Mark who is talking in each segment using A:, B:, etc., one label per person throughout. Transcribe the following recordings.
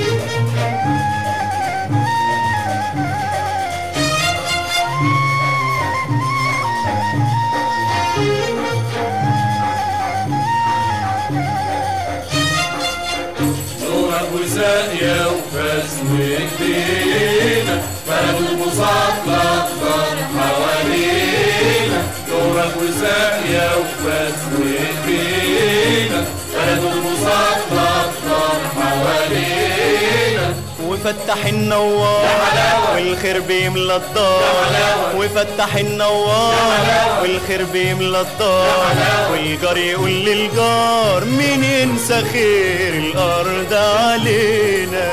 A: نورك وساقية وفاس وايدينا بلد المصاب الأخضر حوالينا نورك وساقية وفاس وايدينا بلد المصاب الأخضر حوالينا
B: وفتح النوار والخير بيملى الدار وفتح النوار والخير بيملى الدار والجار يقول للجار مين ينسى خير الارض علينا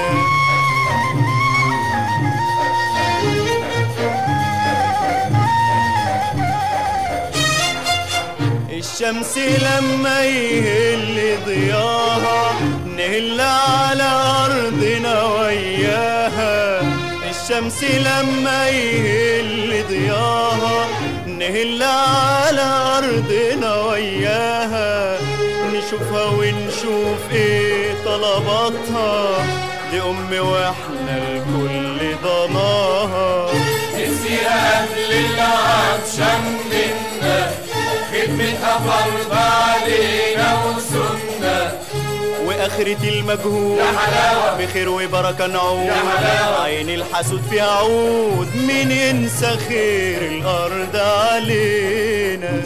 B: الشمس لما يهل ضياها نهل على أرضنا وياها الشمس لما يهل ضياها نهل على أرضنا وياها نشوفها ونشوف ايه طلباتها دي أم واحنا الكل ضناها
A: نفسي قبل العطشان منا خدمتها فرض علينا وسنة
B: واخرة المجهود
A: يا حلاوة.
B: بخير وبركة نعود
A: يا حلاوة.
B: عين الحسود فيها عود مين ينسى خير الارض علينا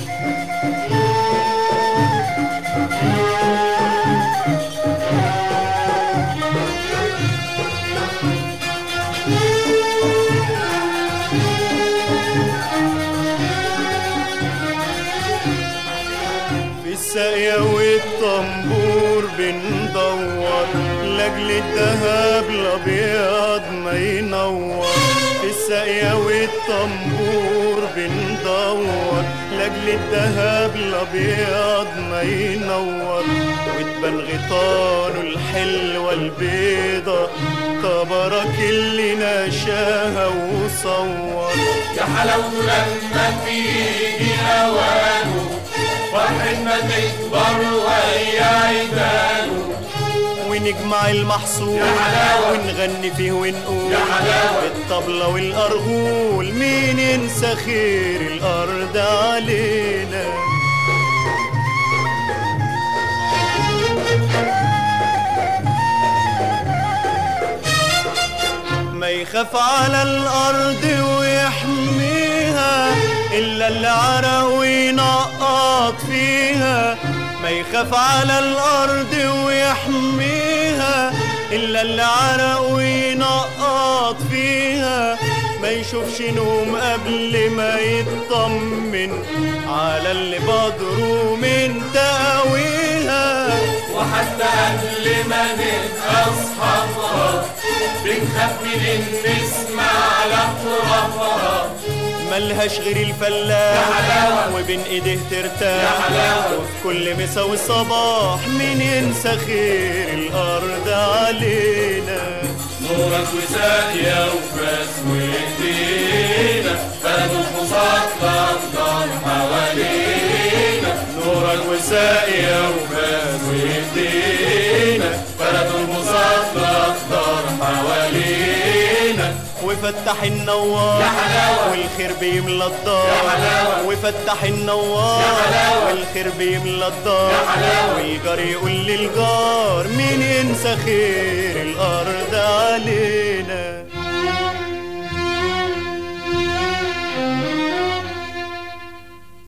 B: في الساقية والطنبور بندور لاجل الدهب الابيض ما ينور في الساقية والطنبور بندور لاجل الدهب الابيض ما ينور وتبان غيطانه الحلوة البيضة تبارك اللي نشاها وصور
A: يا حلاوته لما تيجي اوانه فرحتنا تكبر وهي عيدانه
B: ونجمع المحصول
A: يا حلاوة.
B: ونغني فيه ونقول
A: يا حلاوة.
B: بالطبلة والأرغول مين ينسى خير الأرض علينا ما يخاف على الأرض ويحميها إلا اللي عرق وينقط فيها ما يخاف على الأرض ويحميها إلا اللي عرق وينقط فيها ما يشوفش نوم قبل ما يطمن على اللي بدره من تقويها
A: وحتى قبل ما نبقى اصحابها بنخاف من ان نسمع على اطرافها
B: ملهاش غير
A: يا
B: الفلاح
A: حلاوة.
B: وبين ايديه ترتاح
A: يا حلاوة.
B: وفي كل مسا وصباح مين ينسى خير الارض علينا
A: نورك وساقية وفاس وايدينا بلد الحصاد الأخضر حوالينا نورك وساقية وفاس وايدينا بلد الحصاد الأخضر حوالينا
B: وفتح النوار
A: يا حلاوة.
B: والخير بيملى الدار
A: يا حلاوة.
B: وفتح النوار
A: يا حلاوة.
B: والخير بيملى الدار
A: يا حلاوة.
B: والجار يقول للجار مين ينسى خير الارض علينا